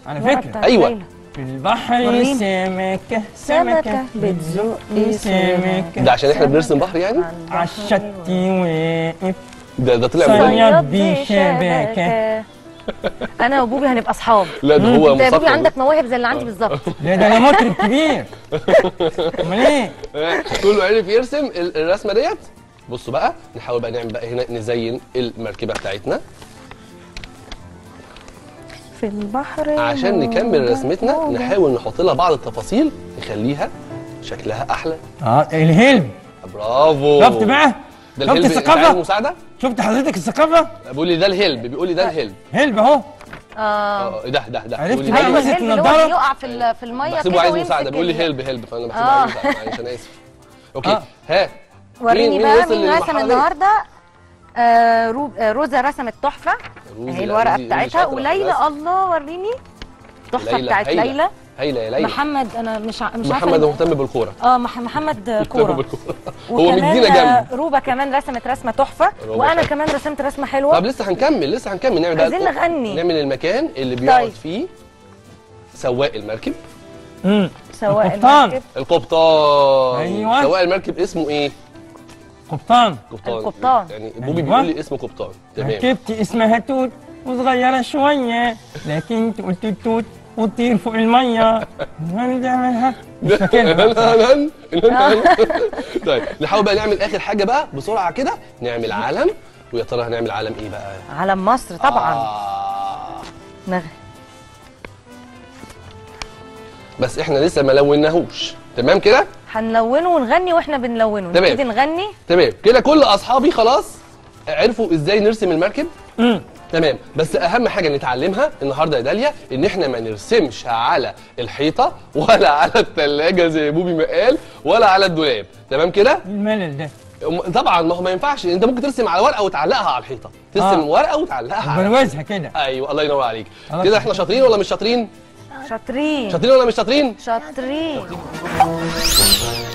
على ورقة فكره بتاعت أيوة. ليلى. في البحر وريني. سمكة سمكة سمكة بتزق سمكة ده عشان احنا بنرسم بحر يعني عالشط واقف ده ده طلع صياد. من صياد بشبكة. انا وبوبي هنبقى اصحاب لا ده هو انت يا بوبي مثقف. عندك مواهب زي اللي عندي بالظبط ده ده انا مطرب كبير امال ايه؟ آه، كله عرف يرسم ال- الرسمه ديت بصوا بقى نحاول بقى نعمل بقى هنا نزين المركبه بتاعتنا في البحر عشان نكمل موجة رسمتنا موجة. نحاول نحط لها بعض التفاصيل نخليها شكلها احلى اه الهلم برافو شفت بقى؟ ده شفت الهلب انت عايز الثقافة؟ مساعده شفت حضرتك الثقافة؟ بيقول لي ده الهلب بيقول لي ده الهلب هلب اهو اه اه ده ده ده عرفت بيقول لي بقى ده ايوه مسك الهلب. الهلب اللي هو النضارة. بيقع في ال- في الميه بحسبه كده عايز ويمسك مساعده بيقول لي ال- هلب هلب فانا بحسبه آه. عايز مساعده معلش انا اسف اوكي آه. ها وريني مين بقى وصل مين رسم للمرحلة دي؟ النهارده آه رو- آه، روزا رسمت تحفه روزي، اهي لا، الورقه روزي- روزي بتاعتها شاطرة في وليلى الرسم. الله وريني التحفه ليلى بتاعت هايلة. ليلى هايله يا ليلى محمد انا مش ع- مش عارفه محمد إن- مهتم بالكوره اه مح- محمد كوره بالكورة. هو وكمان مدينا جنب روبا كمان رسمت رسمه تحفه روبا وانا شاطرة. كمان رسمت رسمه حلوه طب لسه هنكمل لسه هنكمل نعمل بقى عايزين نغني. نعمل المكان اللي بيقعد طيب. فيه سواق المركب امم سواء القبطان. المركب القبطان أيوة. سواق المركب اسمه ايه قبطان قبطان القبطان. يعني بوبي أيوة. بيقول لي اسمه قبطان تمام ركبتي اسمها توت وصغيرة شوية لكن تقول توت توت وتطير فوق المية هنعملها مش فاكرها طيب نحاول بقى نعمل اخر حاجه بقى بسرعه كده نعمل علم ويا ترى هنعمل علم ايه بقى علم مصر طبعا آه. نغ... بس احنا لسه ما لوناهوش تمام كده هنلونه ونغني واحنا بنلونه تمام. نبتدي نغني تمام كده كل اصحابي خلاص عرفوا ازاي نرسم المركب امم تمام بس اهم حاجه نتعلمها النهارده يا داليا ان احنا ما نرسمش على الحيطه ولا على الثلاجه زي بوبي ما قال ولا على الدولاب تمام كده الملل ده أم- طبعا ما هو ما ينفعش انت ممكن ترسم على ورقه وتعلقها على الحيطه ترسم آه. ورقه وتعلقها على بروزها كده ايوه الله ينور عليك خلاص. كده احنا شاطرين ولا مش شاطرين شاطرين شاطرين ولا مش شاطرين شاطرين